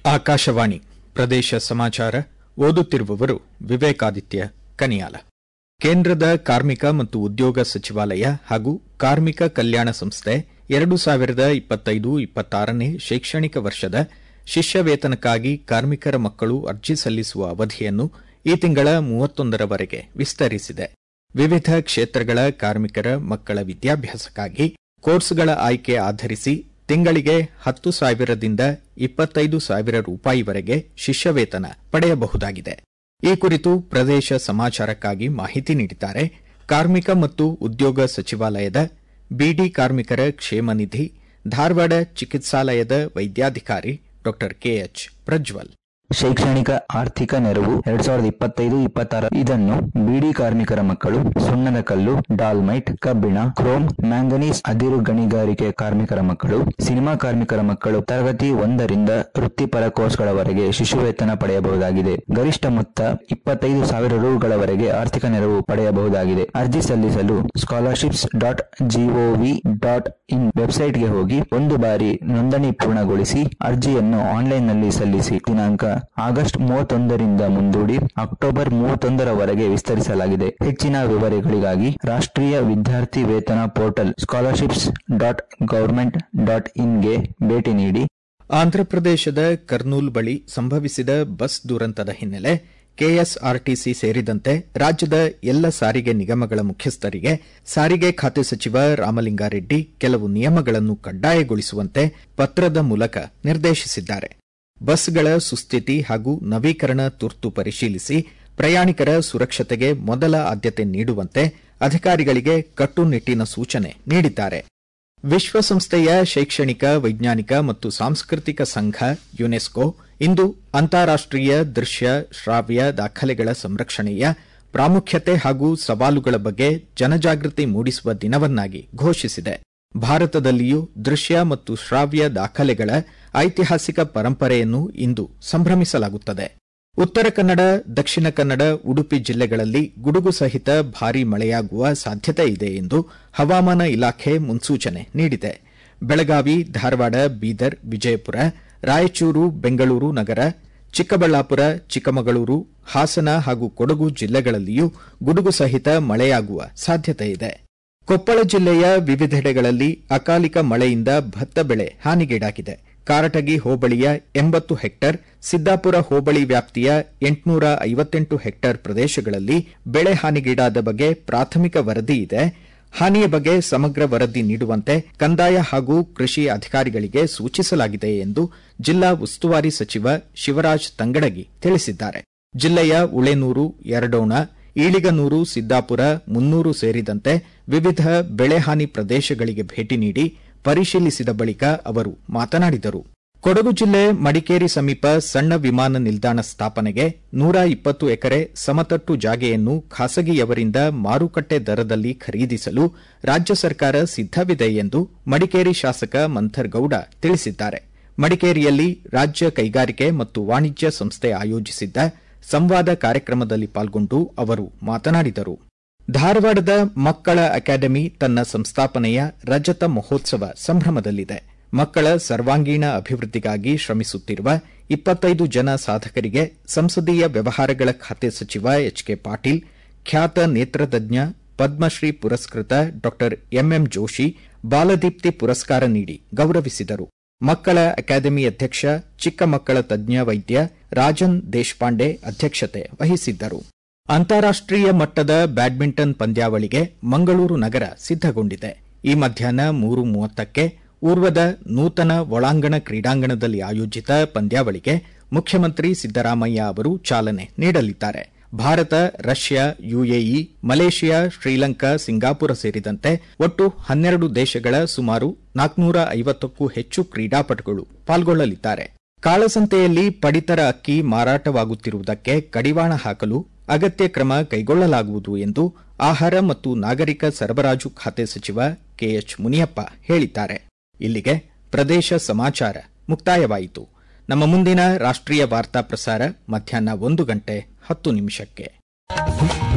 ಆಕಾಶವಾಣಿ ಪ್ರದೇಶ ಸಮಾಚಾರ ಓದುತ್ತಿರುವವರು ವಿವೇಕಾದಿತ್ಯ ಕನಿಯಾಲ ಕೇಂದ್ರದ ಕಾರ್ಮಿಕ ಮತ್ತು ಉದ್ಯೋಗ ಸಚಿವಾಲಯ ಹಾಗೂ ಕಾರ್ಮಿಕ ಕಲ್ಯಾಣ ಸಂಸ್ಥೆ ಎರಡು ಸಾವಿರದ ಇಪ್ಪತ್ತೈದು ಇಪ್ಪತ್ತಾರನೇ ಶೈಕ್ಷಣಿಕ ವರ್ಷದ ಶಿಷ್ಯ ವೇತನಕ್ಕಾಗಿ ಕಾರ್ಮಿಕರ ಮಕ್ಕಳು ಅರ್ಜಿ ಸಲ್ಲಿಸುವ ಅವಧಿಯನ್ನು ಈ ತಿಂಗಳ ಮೂವತ್ತೊಂದರವರೆಗೆ ವಿಸ್ತರಿಸಿದೆ ವಿವಿಧ ಕ್ಷೇತ್ರಗಳ ಕಾರ್ಮಿಕರ ಮಕ್ಕಳ ವಿದ್ಯಾಭ್ಯಾಸಕ್ಕಾಗಿ ಕೋರ್ಸ್ಗಳ ಆಯ್ಕೆ ಆಧರಿಸಿ ತಿಂಗಳಿಗೆ ಹತ್ತು ಸಾವಿರದಿಂದ ಇಪ್ಪತ್ತೈದು ಸಾವಿರ ರೂಪಾಯಿವರೆಗೆ ಶಿಷ್ಯವೇತನ ಪಡೆಯಬಹುದಾಗಿದೆ ಈ ಕುರಿತು ಪ್ರದೇಶ ಸಮಾಚಾರಕ್ಕಾಗಿ ಮಾಹಿತಿ ನೀಡಿದ್ದಾರೆ ಕಾರ್ಮಿಕ ಮತ್ತು ಉದ್ಯೋಗ ಸಚಿವಾಲಯದ ಬಿಡಿ ಕಾರ್ಮಿಕರ ಕ್ಷೇಮ ನಿಧಿ ಧಾರವಾಡ ಚಿಕಿತ್ಸಾಲಯದ ವೈದ್ಯಾಧಿಕಾರಿ ಡಾ ಕೆಎಚ್ ಪ್ರಜ್ವಲ್ ಶೈಕ್ಷಣಿಕ ಆರ್ಥಿಕ ನೆರವು ಎರಡ್ ಸಾವಿರದ ಇಪ್ಪತ್ತೈದು ಇಪ್ಪತ್ತಾರ ಇದನ್ನು ಬಿಡಿ ಕಾರ್ಮಿಕರ ಮಕ್ಕಳು ಸುಣ್ಣದ ಕಲ್ಲು ಡಾಲ್ಮೈಟ್ ಕಬ್ಬಿಣ ಕ್ರೋಮ್ ಮ್ಯಾಂಗನೀಸ್ ಅದಿರು ಗಣಿಗಾರಿಕೆ ಕಾರ್ಮಿಕರ ಮಕ್ಕಳು ಸಿನಿಮಾ ಕಾರ್ಮಿಕರ ಮಕ್ಕಳು ತರಗತಿ ಒಂದರಿಂದ ವೃತ್ತಿಪರ ಕೋರ್ಸ್ಗಳವರೆಗೆ ಶಿಶುವೇತನ ಪಡೆಯಬಹುದಾಗಿದೆ ಗರಿಷ್ಠ ಮೊತ್ತ ಇಪ್ಪತ್ತೈದು ಸಾವಿರ ರುಗಳವರೆಗೆ ಆರ್ಥಿಕ ನೆರವು ಪಡೆಯಬಹುದಾಗಿದೆ ಅರ್ಜಿ ಸಲ್ಲಿಸಲು scholarships dot gov dot in ವೆಬ್ಸೈಟ್ಗೆ ಹೋಗಿ ಒಂದು ಬಾರಿ ನೋಂದಣಿ ಪೂರ್ಣಗೊಳಿಸಿ ಅರ್ಜಿಯನ್ನು ಆನ್ಲೈನ್ನಲ್ಲಿ ಸಲ್ಲಿಸಿ ದಿನಾಂಕ ಆಗಸ್ಟ್ ಮೂವತ್ತೊಂದರಿಂದ ಮುಂದೂಡಿ ಅಕ್ಟೋಬರ್ ಮೂವತ್ತೊಂದರವರೆಗೆ ವಿಸ್ತರಿಸಲಾಗಿದೆ ಹೆಚ್ಚಿನ ವಿವರಗಳಿಗಾಗಿ ರಾಷ್ಟ್ರೀಯ ವಿದ್ಯಾರ್ಥಿ ವೇತನ portal scholarships dot government dot ಇನ್ಗೆ ಭೇಟಿ ನೀಡಿ ಆಂಧ್ರಪ್ರದೇಶದ ಕರ್ನೂಲ್ ಬಳಿ ಸಂಭವಿಸಿದ ಬಸ್ ದುರಂತದ ಹಿನ್ನೆಲೆ ಕೆಎಸ್ಆರ್ಟಿಸಿ ಸೇರಿದಂತೆ ರಾಜ್ಯದ ಎಲ್ಲ ಸಾರಿಗೆ ನಿಗಮಗಳ ಮುಖ್ಯಸ್ಥರಿಗೆ ಸಾರಿಗೆ ಖಾತೆ ಸಚಿವ ರಾಮಲಿಂಗಾರೆಡ್ಡಿ ಕೆಲವು ನಿಯಮಗಳನ್ನು ಕಡ್ಡಾಯಗೊಳಿಸುವಂತೆ ಪತ್ರದ ಮೂಲಕ ನಿರ್ದೇಶಿಸಿದ್ದಾರೆ ಬಸ್ಗಳ ಸುಸ್ಥಿತಿ ಹಾಗೂ ನವೀಕರಣ ತುರ್ತು ಪರಿಶೀಲಿಸಿ ಪ್ರಯಾಣಿಕರ ಸುರಕ್ಷತೆಗೆ ಮೊದಲ ಆದ್ಯತೆ ನೀಡುವಂತೆ ಅಧಿಕಾರಿಗಳಿಗೆ ಕಟ್ಟುನಿಟ್ಟಿನ ಸೂಚನೆ ನೀಡಿದ್ದಾರೆ ವಿಶ್ವಸಂಸ್ಥೆಯ ಶೈಕ್ಷಣಿಕ ವೈಜ್ಞಾನಿಕ ಮತ್ತು ಸಾಂಸ್ಕೃತಿಕ ಸಂಘ ಯುನೆಸ್ಕೋ ಇಂದು ಅಂತಾರಾಷ್ಟೀಯ ದೃಶ್ಯ ಶ್ರಾವ್ಯ ದಾಖಲೆಗಳ ಸಂರಕ್ಷಣೆಯ ಪ್ರಾಮುಖ್ಯತೆ ಹಾಗೂ ಸವಾಲುಗಳ ಬಗ್ಗೆ ಜನಜಾಗೃತಿ ಮೂಡಿಸುವ ದಿನವನ್ನಾಗಿ ಘೋಷಿಸಿದೆ ಭಾರತದಲ್ಲಿಯೂ ದೃಶ್ಯ ಮತ್ತು ಶ್ರಾವ್ಯ ದಾಖಲೆಗಳ ಐತಿಹಾಸಿಕ ಪರಂಪರೆಯನ್ನು ಇಂದು ಸಂಭ್ರಮಿಸಲಾಗುತ್ತದೆ ಉತ್ತರ ಕನ್ನಡ ದಕ್ಷಿಣ ಕನ್ನಡ ಉಡುಪಿ ಜಿಲ್ಲೆಗಳಲ್ಲಿ ಗುಡುಗು ಸಹಿತ ಭಾರೀ ಮಳೆಯಾಗುವ ಸಾಧ್ಯತೆ ಇದೆ ಎಂದು ಹವಾಮಾನ ಇಲಾಖೆ ಮುನ್ಸೂಚನೆ ನೀಡಿದೆ ಬೆಳಗಾವಿ ಧಾರವಾಡ ಬೀದರ್ ವಿಜಯಪುರ ರಾಯಚೂರು ಬೆಂಗಳೂರು ನಗರ ಚಿಕ್ಕಬಳ್ಳಾಪುರ ಚಿಕ್ಕಮಗಳೂರು ಹಾಸನ ಹಾಗೂ ಕೊಡಗು ಜಿಲ್ಲೆಗಳಲ್ಲಿಯೂ ಗುಡುಗು ಸಹಿತ ಮಳೆಯಾಗುವ ಸಾಧ್ಯತೆ ಇದೆ ಕೊಪ್ಪಳ ಜಿಲ್ಲೆಯ ವಿವಿಧೆಡೆಗಳಲ್ಲಿ ಅಕಾಲಿಕ ಮಳೆಯಿಂದ ಭತ್ತ ಬೆಳೆ ಹಾನಿಗೀಡಾಗಿದೆ ಕಾರಟಗಿ ಹೋಬಳಿಯ ಎಂಬತ್ತು ಹೆಕ್ಟರ್ ಸಿದ್ದಾಪುರ ಹೋಬಳಿ ವ್ಯಾಪ್ತಿಯ ಎಂಟುನೂರ ಐವತ್ತೆಂಟು ಹೆಕ್ಟರ್ ಪ್ರದೇಶಗಳಲ್ಲಿ ಬೆಳೆ ಹಾನಿಗೀಡಾದ ಬಗ್ಗೆ ಪ್ರಾಥಮಿಕ ವರದಿ ಇದೆ ಹಾನಿಯ ಬಗ್ಗೆ ಸಮಗ್ರ ವರದಿ ನೀಡುವಂತೆ ಕಂದಾಯ ಹಾಗೂ ಕೃಷಿ ಅಧಿಕಾರಿಗಳಿಗೆ ಸೂಚಿಸಲಾಗಿದೆ ಎಂದು ಜಿಲ್ಲಾ ಉಸ್ತುವಾರಿ ಸಚಿವ ಶಿವರಾಜ್ ತಂಗಡಗಿ ತಿಳಿಸಿದ್ದಾರೆ ಜಿಲ್ಲೆಯ ಉಳೆನೂರು ಯರಡೋಣ ಈಳಿಗನೂರು ಸಿದ್ದಾಪುರ ಮುನ್ನೂರು ಸೇರಿದಂತೆ ವಿವಿಧ ಬೆಳೆಹಾನಿ ಪ್ರದೇಶಗಳಿಗೆ ಭೇಟಿ ನೀಡಿ ಪರಿಶೀಲಿಸಿದ ಬಳಿಕ ಅವರು ಮಾತನಾಡಿದರು ಕೊಡಗು ಜಿಲ್ಲೆ ಮಡಿಕೇರಿ ಸಮೀಪ ಸಣ್ಣ ವಿಮಾನ ನಿಲ್ದಾಣ ಸ್ಥಾಪನೆಗೆ ನೂರ ಇಪ್ಪತ್ತು ಎಕರೆ ಸಮತಟ್ಟು ಜಾಗೆಯನ್ನು ಖಾಸಗಿಯವರಿಂದ ಮಾರುಕಟ್ಟೆ ದರದಲ್ಲಿ ಖರೀದಿಸಲು ರಾಜ್ಯ ಸರ್ಕಾರ ಸಿದ್ದವಿದೆ ಎಂದು ಮಡಿಕೇರಿ ಶಾಸಕ ಮಂಥರ್ ಗೌಡ ತಿಳಿಸಿದ್ದಾರೆ ಮಡಿಕೇರಿಯಲ್ಲಿ ರಾಜ್ಯ ಕೈಗಾರಿಕೆ ಮತ್ತು ವಾಣಿಜ್ಯ ಸಂಸ್ಥೆ ಆಯೋಜಿಸಿದ್ದ ಸಂವಾದ ಕಾರ್ಯಕ್ರಮದಲ್ಲಿ ಪಾಲ್ಗೊಂಡು ಅವರು ಮಾತನಾಡಿದರು ಧಾರವಾಡದ ಮಕ್ಕಳ ಅಕಾಡೆಮಿ ತನ್ನ ಸಂಸ್ಥಾಪನೆಯ ರಜತ ಮಹೋತ್ಸವ ಸಂಭ್ರಮದಲ್ಲಿದೆ ಮಕ್ಕಳ ಸರ್ವಾಂಗೀಣ ಅಭಿವೃದ್ಧಿಗಾಗಿ ಶ್ರಮಿಸುತ್ತಿರುವ ಇಪ್ಪತ್ತೈದು ಜನ ಸಾಧಕರಿಗೆ ಸಂಸದೀಯ ವ್ಯವಹಾರಗಳ ಖಾತೆ ಸಚಿವ ಎಚ್ ಕೆ ಪಾಟೀಲ್ ಖ್ಯಾತ ನೇತ್ರತಜ್ಞ ಪದ್ಮಶ್ರೀ ಪುರಸ್ಕೃತ ಡಾ ಎಂಎಂ ಜೋಶಿ ಬಾಲದೀಪ್ತಿ ಪುರಸ್ಕಾರ ನೀಡಿ ಗೌರವಿಸಿದರು ಮಕ್ಕಳ ಅಕಾಡೆಮಿ ಅಧ್ಯಕ್ಷ ಚಿಕ್ಕ ಮಕ್ಕಳ ತಜ್ಞ ವೈದ್ಯ ರಾಜನ್ ದೇಶಪಾಂಡೆ ಅಧ್ಯಕ್ಷತೆ ವಹಿಸಿದ್ದರು ಅಂತಾರಾಷ್ಟೀಯ ಮಟ್ಟದ ಬ್ಯಾಡ್ಮಿಂಟನ್ ಪಂದ್ಯಾವಳಿಗೆ ಮಂಗಳೂರು ನಗರ ಸಿದ್ದಗೊಂಡಿದೆ ಈ ಮಧ್ಯಾಹ್ನ ಮೂರು ಮೂವತ್ತಕ್ಕೆ ಊರ್ವದ ನೂತನ ಒಳಾಂಗಣ ಕ್ರೀಡಾಂಗಣದಲ್ಲಿ ಆಯೋಜಿತ ಪಂದ್ಯಾವಳಿಗೆ ಮುಖ್ಯಮಂತ್ರಿ ಸಿದ್ದರಾಮಯ್ಯ ಅವರು ಚಾಲನೆ ನೀಡಲಿದ್ದಾರೆ Bharat Russia UAE Malaysia Sri Lanka Singapore ಸೇರಿದಂತೆ ಒಟ್ಟು ಹನ್ನೆರಡು ದೇಶಗಳ ಸುಮಾರು ನಾಲ್ಕನೂರ ಐವತ್ತಕ್ಕೂ ಹೆಚ್ಚು ಕ್ರೀಡಾಪಟುಗಳು ಪಾಲ್ಗೊಳ್ಳಲಿದ್ದಾರೆ ಕಾಳಸಂತೆಯಲ್ಲಿ ಪಡಿತರ ಅಕ್ಕಿ ಮಾರಾಟವಾಗುತ್ತಿರುವುದಕ್ಕೆ ಕಡಿವಾಣ ಹಾಕಲು ಅಗತ್ಯ ಕ್ರಮ ಕೈಗೊಳ್ಳಲಾಗುವುದು ಎಂದು ಆಹಾರ ಮತ್ತು ನಾಗರಿಕ ಸರಬರಾಜು ಖಾತೆ ಸಚಿವ ಕೆಎಚ್ ಮುನಿಯಪ್ಪ ಹೇಳಿದ್ದಾರೆ ಇಲ್ಲಿಗೆ ಪ್ರದೇಶ ಸಮಾಚಾರ ಮುಕ್ತಾಯವಾಯಿತು ನಮ್ಮ ಮುಂದಿನ ರಾಷ್ಟ್ರೀಯ ವಾರ್ತಾ ಪ್ರಸಾರ ಮಧ್ಯಾಹ್ನ ಒಂದು ಗಂಟೆ ಹತ್ತು ನಿಮಿಷಕ್ಕೆ